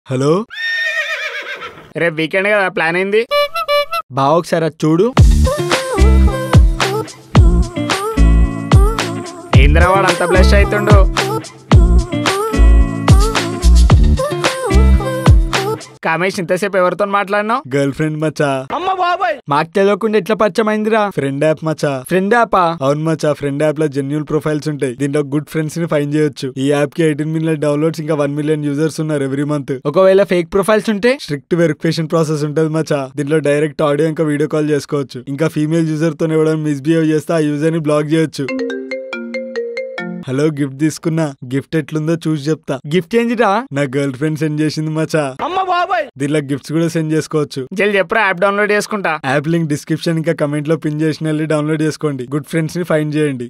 hello రేపు weekend కదా plan అయింది బావ ఒకసారి అది చూడు ఏంద్రా వాడు అంత బ్లెస్ అవుతుండు కామేష్ ఇంతసేపు ఎవరితో మాట్లాడినావు గర్ల్ ఫ్రెండ్ మచ్చా అమ్మ బాబాయ్ మాకు తెలియకుండా ఎట్లా పరిచయమైందిరా ఫ్రెండ్ యాప్ మచ్చా ఫ్రెండ్ యాపా అవును మచ్చా ఫ్రెండ్ యాప్ లో జెన్యున్ ప్రొఫైల్స్ ఉంటాయి దీంట్లో గుడ్ ఫ్రెండ్స్ ని ఫైన్ చేయొచ్చు ఈ యాప్ కి ఎయిటీన్ మిలియన్ డౌన్లోడ్స్ ఇంకా వన్ మిలియన్ యూజర్స్ ఉన్నారు ఎవ్రీ మంత్ ఒకవేళ ఫేక్ ప్రొఫైల్స్ ఉంటే స్ట్రిక్ట్ వెరిఫికేషన్ ప్రాసెస్ ఉంటది మచ్చా దీంట్లో డైరెక్ట్ ఆడియో ఇంకా వీడియో కాల్ చేసుకోవచ్చు ఇంకా ఫీమేల్ యూజర్ తో ఎవరైనా మిస్బిహేవ్ చేస్తే ఆ యూజర్ ని బ్లాక్ చేయొచ్చు హలో గిఫ్ట్ తీసుకున్నా గిఫ్ట్ ఎట్లుందో చూసి చెప్తా గిఫ్ట్ ఏంటిరా నా గర్ల్ ఫ్రెండ్ సెండ్ చేసింది మచ్చా అమ్మ బాబాయ్ దీనిలో గిఫ్ట్స్ కూడా సెండ్ చేసుకోవచ్చు జల్ చెప్పురా యాప్ డౌన్లోడ్ చేసుకుంటా యాప్ లింక్ డిస్క్రిప్షన్ ఇంకా కమెంట్ లో పిన్ చేసిన వెళ్ళి డౌన్లోడ్ చేసుకోండి గుడ్ ఫ్రెండ్స్ ని ఫైండ్ చేయండి